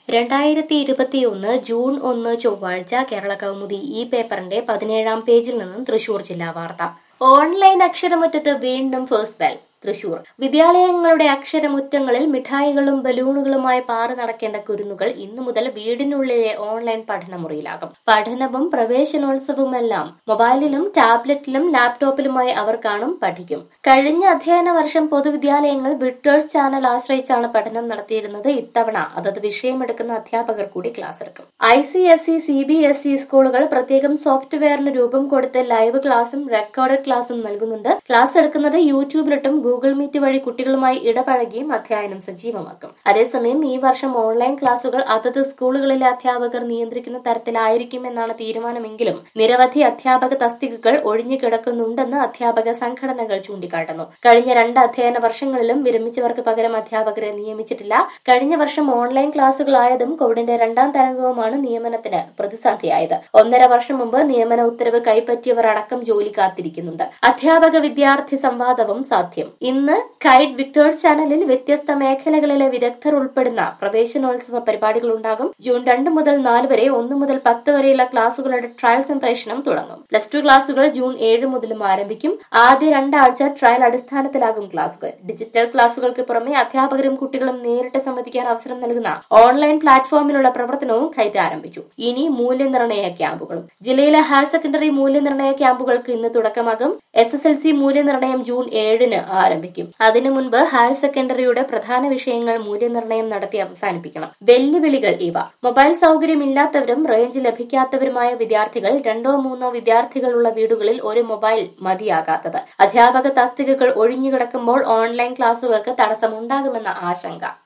രണ്ടായിരത്തി ഇരുപത്തിയൊന്ന് ജൂൺ ഒന്ന് ചൊവ്വാഴ്ച കേരള കൗമുദി ഈ പേപ്പറിന്റെ പതിനേഴാം പേജിൽ നിന്നും തൃശൂർ ജില്ലാ വാർത്ത ഓൺലൈൻ അക്ഷരമുറ്റത്ത് വീണ്ടും ഫസ്റ്റ് ബെൽ തൃശൂർ വിദ്യാലയങ്ങളുടെ അക്ഷരമുറ്റങ്ങളിൽ മിഠായികളും ബലൂണുകളുമായി പാറി നടക്കേണ്ട കുരുന്നുകൾ ഇന്നു മുതൽ വീടിനുള്ളിലെ ഓൺലൈൻ പഠനമുറിയിലാകും പഠനവും പ്രവേശനോത്സവവുമെല്ലാം മൊബൈലിലും ടാബ്ലറ്റിലും ലാപ്ടോപ്പിലുമായി അവർ കാണും പഠിക്കും കഴിഞ്ഞ അധ്യയന വർഷം പൊതുവിദ്യാലയങ്ങൾ ബിറ്റേഴ്സ് ചാനൽ ആശ്രയിച്ചാണ് പഠനം നടത്തിയിരുന്നത് ഇത്തവണ അതത് വിഷയമെടുക്കുന്ന അധ്യാപകർ കൂടി ക്ലാസ് എടുക്കും I C S E C B S E സ്കൂളുകൾ പ്രത്യേകം സോഫ്റ്റ്വെയറിന് രൂപം കൊടുത്ത് ലൈവ് ക്ലാസും റെക്കോർഡഡ് ക്ലാസും നൽകുന്നുണ്ട് ക്ലാസ് എടുക്കുന്നത് യൂട്യൂബിലിട്ടും ഗൂഗിൾ മീറ്റ് വഴി കുട്ടികളുമായി ഇടപഴകിയും അധ്യയനം സജീവമാക്കും അതേസമയം ഈ വർഷം ഓൺലൈൻ ക്ലാസുകൾ അതത് സ്കൂളുകളിലെ അധ്യാപകർ നിയന്ത്രിക്കുന്ന തരത്തിലായിരിക്കുമെന്നാണ് തീരുമാനമെങ്കിലും നിരവധി അധ്യാപക തസ്തികകൾ ഒഴിഞ്ഞുകിടക്കുന്നുണ്ടെന്ന് അധ്യാപക സംഘടനകൾ ചൂണ്ടിക്കാട്ടുന്നു കഴിഞ്ഞ രണ്ട് അധ്യയന വർഷങ്ങളിലും വിരമിച്ചവർക്ക് പകരം അധ്യാപകരെ നിയമിച്ചിട്ടില്ല കഴിഞ്ഞ വർഷം ഓൺലൈൻ ക്ലാസുകളായതും കോവിഡിന്റെ രണ്ടാം തരംഗവുമാണ് നിയമനത്തിന് പ്രതിസന്ധിയായത് ഒന്നര വർഷം മുമ്പ് നിയമന ഉത്തരവ് കൈപ്പറ്റിയവർ അടക്കം ജോലി കാത്തിരിക്കുന്നുണ്ട് അധ്യാപക വിദ്യാർത്ഥി സംവാദവും സാധ്യം ഇന്ന് കൈറ്റ് വിക്ടേഴ്സ് ചാനലിൽ വ്യത്യസ്ത മേഖലകളിലെ വിദഗ്ധർ ഉൾപ്പെടുന്ന പ്രവേശനോത്സവ പരിപാടികൾ ഉണ്ടാകും ജൂൺ രണ്ട് മുതൽ നാല് വരെ ഒന്ന് മുതൽ പത്ത് വരെയുള്ള ക്ലാസുകളുടെ ട്രയൽ സംപ്രേഷണം തുടങ്ങും പ്ലസ് ടു ക്ലാസുകൾ ജൂൺ ഏഴ് മുതലും ആരംഭിക്കും ആദ്യ രണ്ടാഴ്ച ട്രയൽ അടിസ്ഥാനത്തിലാകും ക്ലാസുകൾ ഡിജിറ്റൽ ക്ലാസുകൾക്ക് പുറമെ അധ്യാപകരും കുട്ടികളും നേരിട്ട് സംവദിക്കാൻ അവസരം നൽകുന്ന ഓൺലൈൻ പ്ലാറ്റ്ഫോമിലുള്ള പ്രവർത്തനവും കൈറ്റ് ആരംഭിച്ചു ഇനി മൂല്യനിർണ്ണയ ക്യാമ്പുകളും ജില്ലയിലെ ഹയർ സെക്കൻഡറി മൂല്യനിർണ്ണയ ക്യാമ്പുകൾക്ക് ഇന്ന് തുടക്കമാകും എസ് എസ് എൽ സി മൂല്യനിർണ്ണയം ജൂൺ ഏഴിന് ആരംഭിക്കും അതിനു മുൻപ് ഹയർ സെക്കൻഡറിയുടെ പ്രധാന വിഷയങ്ങൾ മൂല്യനിർണ്ണയം നടത്തി അവസാനിപ്പിക്കണം വെല്ലുവിളികൾ ഇവ മൊബൈൽ സൗകര്യമില്ലാത്തവരും റേഞ്ച് ലഭിക്കാത്തവരുമായ വിദ്യാർത്ഥികൾ രണ്ടോ മൂന്നോ വിദ്യാർത്ഥികളുള്ള വീടുകളിൽ ഒരു മൊബൈൽ മതിയാകാത്തത് അധ്യാപക തസ്തികകൾ ഒഴിഞ്ഞുകിടക്കുമ്പോൾ ഓൺലൈൻ ക്ലാസുകൾക്ക് തടസ്സമുണ്ടാകുമെന്ന ആശങ്ക